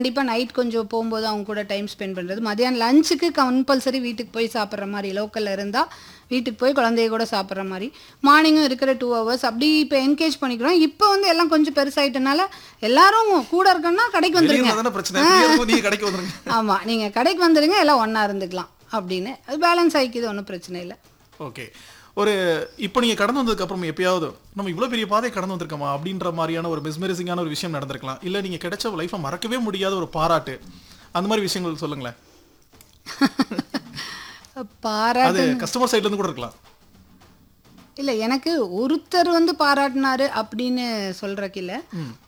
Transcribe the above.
கண்டிப்பாக நைட் கொஞ்சம் போகும்போது அவங்க கூட டைம் ஸ்பெண்ட் பண்ணுறது மதியானம் லஞ்சுக்கு கம்பல்சரி வீட்டுக்கு போய் சாப்பிட்ற மாதிரி லோக்கலில் இருந்தால் வீட்டுக்கு போய் குழந்தைய கூட சாப்பிட்ற மாதிரி மார்னிங்கும் இருக்கிற டூ ஹவர்ஸ் அப்படி இப்போ என்கேஜ் பண்ணிக்கிறோம் இப்போ வந்து எல்லாம் கொஞ்சம் பெருசாயிட்டனால எல்லாரும் கூட இருக்கணும்னா கடைக்கு வெளியே வந்துருங்க இருந்தா தானே பிரச்சனை வெளியே இருக்கும்போது நீங்க கடைக்கு வந்துருங்க ஆமாம் நீங்கள் கடைக்கு வந்துடுங்க எல்லாம் ஒன்றா இருந்துக்கலாம் அப்படின்னு அது பேலன்ஸ் ஆகிக்குது ஒன்றும் பிரச்சனை இல்லை ஓகே ஒரு இப்போ நீங்க கடந்து வந்ததுக்கு அப்புறம் எப்பயாவது நம்ம இவ்வளவு பெரிய பாதையை கடந்து வந்திருக்கோமா அப்படின்ற மாதிரியான ஒரு மிஸ்மரிசிங்கான ஒரு விஷயம் நடந்திருக்கலாம் இல்ல நீங்க கிடைச்ச லைஃப்பை மறக்கவே முடியாத ஒரு பாராட்டு அந்த மாதிரி விஷயங்கள் சொல்லுங்களேன் பாராட்டு அது கஸ்டமர் சைடுல இருந்து கூட இருக்கலாம் இல்லை எனக்கு ஒருத்தர் வந்து பாராட்டினாரு அப்படின்னு சொல்றதுக்கு இல்ல